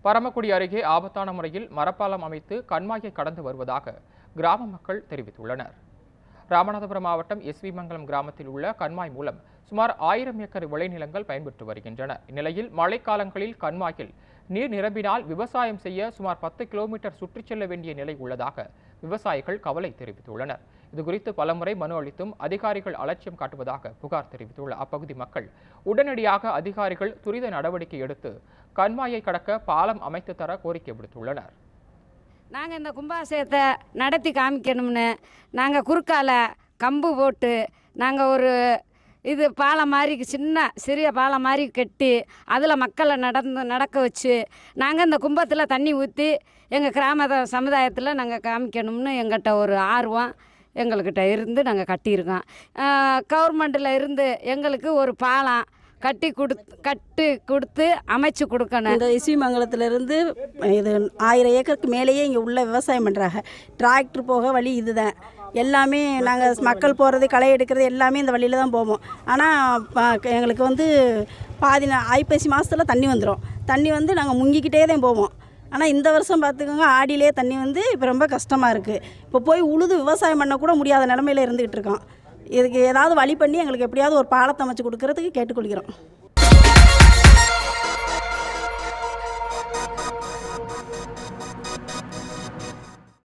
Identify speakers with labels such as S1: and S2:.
S1: பரமக்குடி அருகே ஆபத்தான முறையில் மரப்பாலம் அமைத்து கண்மாயை கடந்து வருவதாக கிராம மக்கள் தெரிவித்துள்ளனர் ராமநாதபுரம் மாவட்டம் எஸ்வி மங்கலம் கிராமத்தில் உள்ள கண்மாய் மூலம் சுமார் ஆயிரம் ஏக்கர் விளைநிலங்கள் பயன்பெற்று வருகின்றன இந்நிலையில் மழைக்காலங்களில் கண்மாயில் நீர் நிரம்பினால் விவசாயம் செய்ய சுமார் பத்து கிலோமீட்டர் சுற்றிச் செல்ல வேண்டிய நிலை உள்ளதாக விவசாயிகள் கவலை தெரிவித்துள்ளனர் இதுகுறித்து பலமுறை மனு அளித்தும் அதிகாரிகள் அலட்சியம் காட்டுவதாக புகார் தெரிவித்துள்ள அப்பகுதி மக்கள் உடனடியாக அதிகாரிகள் துரித நடவடிக்கை எடுத்து கண்மாயை கடக்க பாலம் அமைத்து தர கோரிக்கை விடுத்துள்ளனர்
S2: நாங்கள் இந்த கும்பாபிஷேகத்தை நடத்தி காமிக்கணும்னு நாங்கள் குறுக்கால கம்பு போட்டு நாங்கள் ஒரு இது பாலம் மாதிரி சின்ன சிறிய பாலம் மாதிரி கட்டி அதில் மக்களை நடந்து நடக்க வச்சு நாங்கள் இந்த கும்பத்தில் தண்ணி ஊற்றி எங்கள் கிராம சமுதாயத்தில் நாங்கள் காமிக்கணும்னு எங்கிட்ட ஒரு ஆர்வம் எங்கள்கிட்ட இருந்து நாங்கள் கட்டியிருக்கோம் கவர்மெண்ட்டில் இருந்து எங்களுக்கு ஒரு பாலம் கட்டி கொடுத்து கட்டி கொடுத்து அமைச்சு கொடுக்கணும்
S3: இந்த இருந்து இது ஆயிரம் ஏக்கருக்கு மேலேயே இங்கே உள்ள விவசாயம் பண்ணுறாங்க டிராக்டர் போக வழி இதுதான் எல்லாமே நாங்கள் மக்கள் போகிறது களை எடுக்கிறது எல்லாமே இந்த வழியில் தான் போவோம் ஆனால் எங்களுக்கு வந்து பாதி நா- ஐப்பசி மாதத்தில் தண்ணி வந்துடும் தண்ணி வந்து நாங்கள் முங்கிக்கிட்டே தான் போவோம் ஆனால் இந்த வருஷம் பார்த்துக்கோங்க ஆடியிலே தண்ணி வந்து இப்போ ரொம்ப கஷ்டமாக இருக்குது இப்போ போய் உழுது விவசாயம் பண்ண கூட முடியாத நிலமையில இருந்துக்கிட்டு இருக்கோம் இதுக்கு ஏதாவது வழி பண்ணி எங்களுக்கு எப்படியாவது ஒரு பாலத்தை அமைச்சு கொடுக்கறதுக்கு கேட்டுக்கொள்கிறோம்